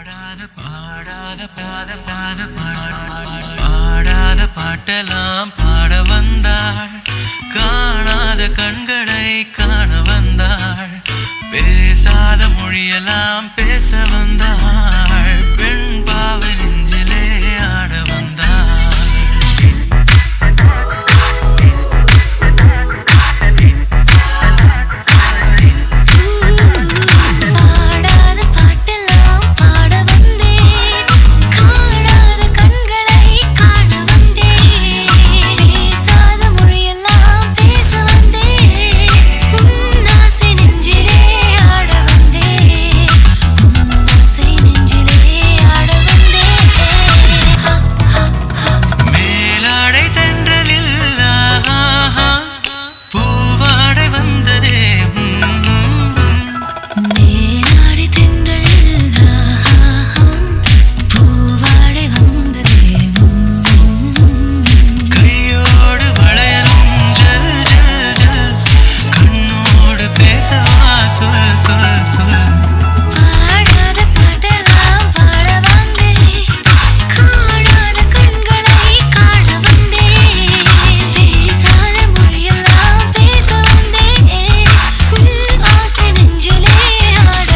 பாடாத பாடாத பாட பாட பாடாத பாட்டெல்லாம் பாட வந்தாள் காணாத கண்களை காண வந்தாள் பேசாத மொழியெல்லாம் பேச வந்தாள் பெண் பாவை நெஞ்சிலே ஆட வந்தாள் பாடாத பாட்டெல்லாம் பாட வந்தேன் காணாத கண்களை காண வந்தேன் பேசாத மொழியெல்லாம் பேச வந்தேன் உன் ஆசை நெஞ்சிலே ஆட வந்தேன் உன் ஆசை நெஞ்சிலே ஆட வந்தேன் ஹா ஹா ஹா மேலாடை தென்றலில் ஆஹா, பூவாடை வந்ததே ம், ம், ம். மேலாடி தென்றல் ஆஹா பூவாடை வந்ததே கையோடு வளையலும் ஜல் ஜல் ஜல் கண்ணோடு பேசவா சொல் சொல் சொல் பாடாத பாட்டெல்லாம் பாட வந்தேன் காணாத கண்களை காண வந்தேன் பேசாத மொழியெல்லாம் பேச வந்தேன் உன் ஆசை நெஞ்சிலே ஆட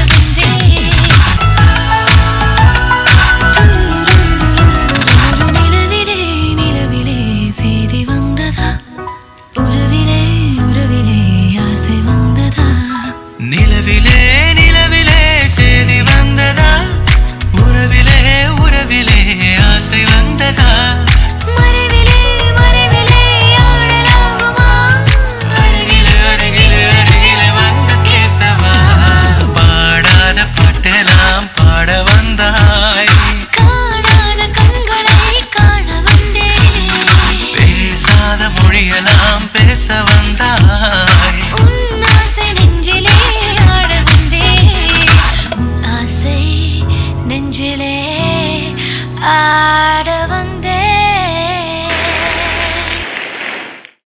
வந்தேன் நிலவிலே நிலவிலே செய்தி வந்ததா உறவிலே உறவிலே ஆசை வந்ததா நிலவிலே நிலவிலே செய்தி வந்ததா உறவிலே உறவிலே ஆசை வந்ததா மறைவிலே மறைவிலே ஆடலாகுமா அருகிலே அருகிலே அருகிலே வந்து பேசவா பாடாத பாட்டெல்லாம் பாட வந்தாய் காணாத கண்களை காண வந்தேன் பேசாத மொழியெல்லாம் பேச வந்தாய் உன் ஆசை நெஞ்சிலே ஆட வந்தேன் உன் ஆசை நெஞ்சிலே ஆட வந்தேன்